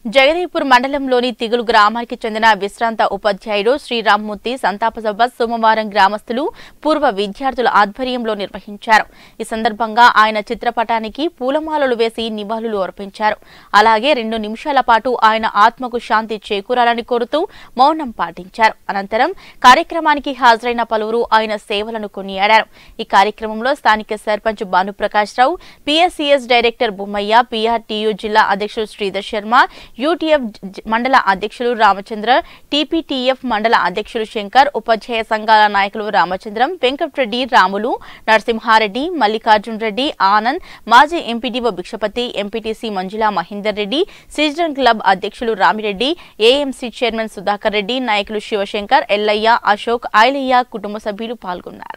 జగదీపూర్ మండలంలోని తిగులు గ్రామానికి చెందిన విశ్రాంత ఉపాధ్యాయుడు శ్రీరామ్మూర్తి సంతాప సభ సోమవారం గ్రామస్తులు పూర్వ విద్యార్థుల ఆధ్వర్యంలో నిర్వహించారు ఈ సందర్భంగా ఆయన చిత్రపటానికి పూలమాలలు వేసి నివాళులు అర్పించారు అలాగే రెండు నిమిషాల పాటు ఆయన ఆత్మకు శాంతి చేకూరాలని కోరుతూ మౌనం పాటించారు అనంతరం కార్యక్రమానికి హాజరైన పలువురు ఆయన సేవలను కొనియాడారు ఈ కార్యక్రమంలో స్థానిక sarpanch Bhanuprakash Rao PSCS director Bommayya PRTU జిల్లా అధ్యక్షుడు శ్రీధర్ శర్మ యూటీఎఫ్ జ- మండల అధ్యక్షులు రామచంద్ర టీపీటీఎఫ్ మండల అధ్యక్షులు శంకర్ ఉపాధ్యాయ సంఘాల నాయకులు రామచంద్రం వెంకటరెడ్డి రాములు నరసింహారెడ్డి మల్లికార్జున్ రెడ్డి ఆనంద్ మాజీ MPDO Bhikshapathi MPTC Manjula Mahender Reddy citizen club అధ్యక్షులు రామిరెడ్డి ఏఎంసీ చైర్మన్ సుధాకర్ రెడ్డి నాయకులు శివశంకర్ ఎల్లయ్య అశోక్ ఐలయ్య కుటుంబ సభ్యులు పాల్గొన్నారు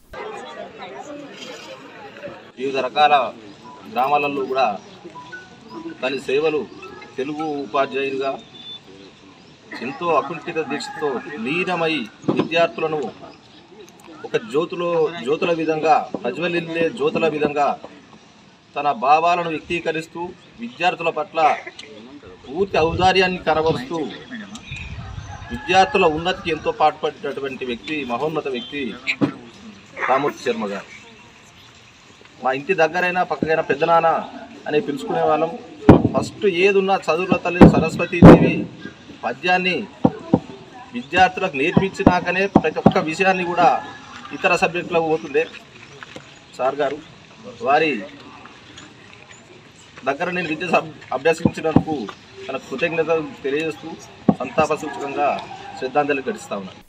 వివిధ రకాల గ్రామాలలో కూడా తన సేవలు తెలుగు ఉపాధ్యాయునిగా ఎంతో అకుంఠిత దీక్షతో లీనమై విద్యార్థులను ఒక జ్యోతిలో జ్యోతుల విధంగా ప్రజ్వలిల్లే జ్యోతుల విధంగా తన భావాలను వ్యక్తీకరిస్తూ విద్యార్థుల పట్ల పూర్తి ఔదార్యాన్ని కనబరుస్తూ విద్యార్థుల ఉన్నతికి ఎంతో పాటుపడినటువంటి వ్యక్తి మహోన్నత వ్యక్తి రామూర్తి శర్మ గారు మా ఇంటి దగ్గరైనా పక్కకైనా పెద్దనాన్న అని పిలుచుకునే వాళ్ళం ఫస్ట్ ఏదున్నా చదువుల తల్లి సరస్వతీదేవి పద్యాన్ని విద్యార్థులకు నేర్పించినాకనే ప్రతి ఒక్క విషయాన్ని కూడా ఇతర సబ్జెక్టులకు పోతుండే సార్ గారు వారి దగ్గర నేను విద్య సబ్- అభ్యసించినందుకు తన కృతజ్ఞతలు తెలియజేస్తూ సంతాప సూచకంగా శ్రద్ధాంజలి గడిస్తా ఉన్నాను